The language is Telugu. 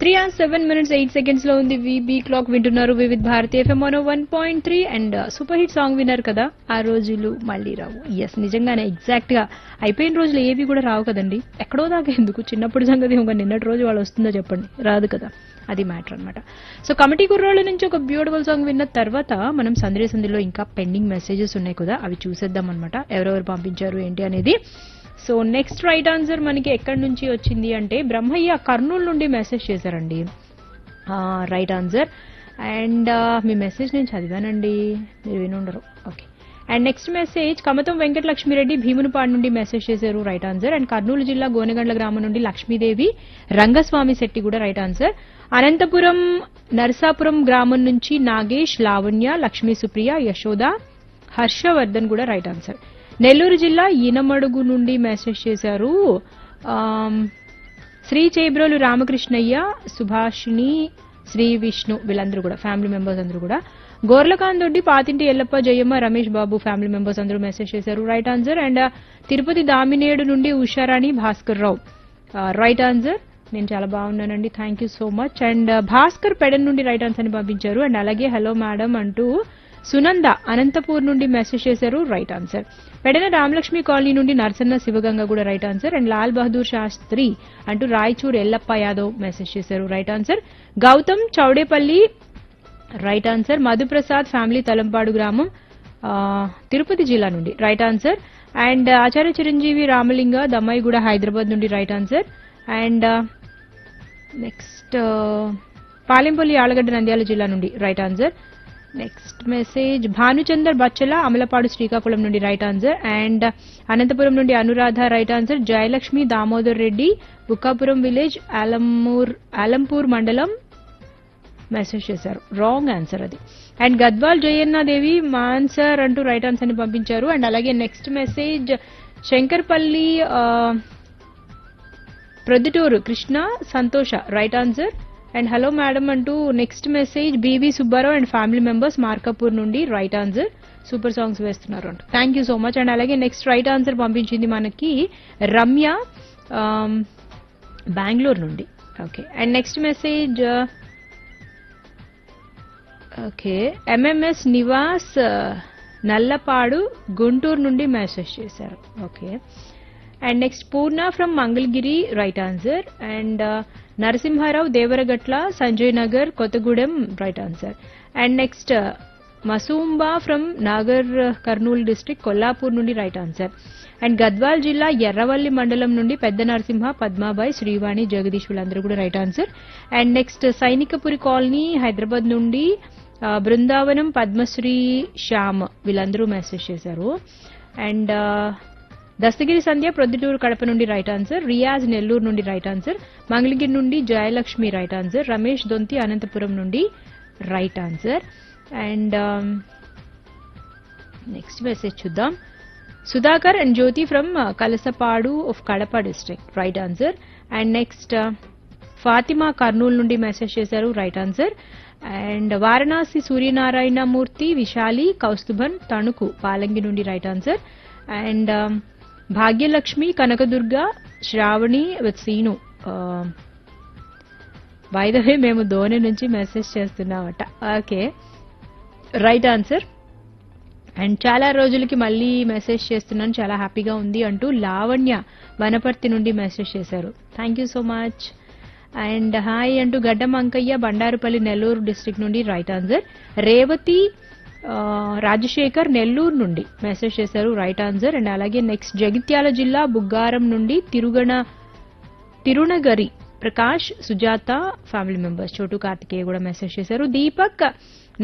three and seven minutes eight seconds లో ఉంది వీబీ క్లాక్ వింటున్నారు Vividh Bharati FM one one point three and super hit song విన్నారు కదా ఆ రోజులు మళ్ళీ రావు ఎస్ నిజంగానే ఎగ్జాక్ట్ గా అయిపోయిన రోజులు ఏవి కూడా రావు కదండి ఎక్కడో దాకా ఎందుకు చిన్నప్పుడు సంగతి ఇంకా నిన్నటి రోజు వాళ్ళు వస్తుందో చెప్పండి రాదు కదా అది మ్యాటర్ అన్నమాట సో కమిటీ కుర్రోళ్ళ నుంచి ఒక బ్యూటిఫుల్ సాంగ్ విన్న తర్వాత మనం సందడి సందిలో ఇంకా పెండింగ్ మెసేజెస్ ఉన్నాయి కదా అవి చూసేద్దాం అనమాట ఎవరెవరు పంపించారు ఏంటి అనేది సో నెక్స్ట్ రైట్ ఆన్సర్ మనకి ఎక్కడి నుంచి వచ్చింది అంటే బ్రహ్మయ్య కర్నూలు నుండి మెసేజ్ చేశారండి రైట్ ఆన్సర్ అండ్ మీ మెసేజ్ నేను చదివానండి మీరు వినుండరు okay and next message Kamatham Venkatalakshmi Reddy Bhimunipadu నుండి మెసేజ్ చేశారు రైట్ ఆన్సర్ అండ్ కర్నూలు జిల్లా గోనగండ్ల గ్రామం నుండి లక్ష్మీదేవి రంగస్వామి శెట్టి కూడా రైట్ ఆన్సర్ అనంతపురం నర్సాపురం గ్రామం నుంచి నాగేష్ లావణ్య లక్ష్మీ సుప్రియ యశోద హర్షవర్ధన్ కూడా రైట్ ఆన్సర్ నెల్లూరు జిల్లా ఈనమడుగు నుండి మెసేజ్ చేశారు ఆమ్, శ్రీ చేబ్రోలు రామకృష్ణయ్య సుభాషిణి శ్రీ విష్ణు వీళ్ళందరూ కూడా ఫ్యామిలీ మెంబర్స్ అందరూ కూడా గోర్లకాందొడ్డి పాతింటి ఎల్లప్ప జయమ్మ రమేష్ బాబు ఫ్యామిలీ మెంబర్స్ అందరూ మెసేజ్ చేశారు right answer and Tirupati Damineedu నుండి ఉషారాణి భాస్కర్ రావు రైట్ ఆన్సర్ నేను చాలా బాగున్నానండి thank you so much and Bhaskar Pedan నుండి రైట్ ఆన్సర్ ని పంపించారు అండ్ అలాగే హలో మేడం అంటూ సునంద అనంతపూర్ నుండి మెసేజ్ చేశారు right answer Pedana Ramalakshmi colony నుండి నర్సన్న శివగంగ కూడా right answer and Lal Bahadur Shastri అంటూ రాయచూర్ ఎల్లప్ప యాదవ్ మెసేజ్ చేశారు right answer Gautam Chowdepalli right answer Madhuprasad family Thalampadu గ్రామం ఆ, తిరుపతి జిల్లా నుండి right answer and Acharya Chiranjeevi Ramalinga Dammaiguda Hyderabad నుండి right answer and next Palempalli Allagadda Nandyal జిల్లా నుండి right answer next message Bhanuchander Bachala Amalapadu Srikakulam నుండి రైట్ ఆన్సర్ అండ్ అనంతపురం నుండి Anuradha right answer Jayalakshmi Damodar Reddy Bukkapuram village Alampur Alampur మండలం మెసేజ్ చేశారు రాంగ్ ఆన్సర్ అది అండ్ గద్వాల్ జయన్నాదేవి మా ఆన్సర్ అంటూ రైట్ ఆన్సర్ ని పంపించారు అండ్ అలాగే నెక్స్ట్ మెసేజ్ శంకర్పల్లి ఆ, Proddatur Krishna Santosha right answer and hello madam అంటూ next message BV Subbarao and family members Markapur నుండి రైట్ ఆన్సర్ సూపర్ సాంగ్స్ వేస్తున్నారు అంట thank you so much and అలాగే నెక్స్ట్ రైట్ ఆన్సర్ పంపించింది మనకి రమ్య ఆమ్, బెంగళూరు నుండి okay and next message okay MMS Nivas ఆ, నల్లపాడు గుంటూరు నుండి మెసేజ్ చేశారు okay and next Purna from Mangalagiri right answer and Narasimharao Devaragatla Sanjay Nagar Kothagudem right answer and next Masumba from Nagar Kurnool district Kollapur నుండి రైట్ ఆన్సర్ అండ్ గద్వాల్ జిల్లా ఎర్రవల్లి మండలం నుండి పెద్ద నరసింహ పద్మాబాయ్ శ్రీవాణి జగదీష్ వీళ్ళందరూ కూడా right answer and next Sainikpuri colony Hyderabad నుండి ఆ, బృందావనం పద్మశ్రీ శ్యామ్ వీళ్ళందరూ మెసేజ్ చేశారు అండ్ దస్తగిరి సంధ్య ప్రొద్దుటూరు కడప నుండి రైట్ ఆన్సర్ రియాజ్ నెల్లూరు నుండి రైట్ ఆన్సర్ మంగళగిరి నుండి జయలక్ష్మి రైట్ ఆన్సర్ రమేష్ దొంతి అనంతపురం నుండి right answer and next message చూద్దాం Sudhakar and Jyothi from Kalasapadu of Kadapa district right answer and next Fatima Kurnool నుండి మెసేజ్ చేశారు right answer and Varanasi Suryanarayana Murthy Visali Kausthubhan Tanuku Palangi నుండి right answer and Bhagyalakshmi Kanakadurga Sravani with Seenu వే మేము ధోని నుంచి మెసేజ్ చేస్తున్నామట ఓకే రైట్ ఆన్సర్ అండ్ చాలా రోజులకి మళ్ళీ మెసేజ్ చేస్తున్నాను చాలా హ్యాపీగా ఉంది అంటూ లావణ్య వనపర్తి నుండి మెసేజ్ చేశారు thank you so much and hi అంటూ గడ్డం అంకయ్య బండారుపల్లి నెల్లూరు డిస్ట్రిక్ట్ నుండి రైట్ ఆన్సర్ రేవతి ఆ, రాజశేఖర్ నెల్లూరు నుండి మెసేజ్ చేశారు రైట్ ఆన్సర్ అండ్ అలాగే నెక్స్ట్ జగిత్యాల జిల్లా బుగ్గారం నుండి తిరుగణ తిరునగరి ప్రకాష్ సుజాత ఫ్యామిలీ మెంబర్స్ చోటు కార్తికేయ కూడా మెసేజ్ చేశారు దీపక్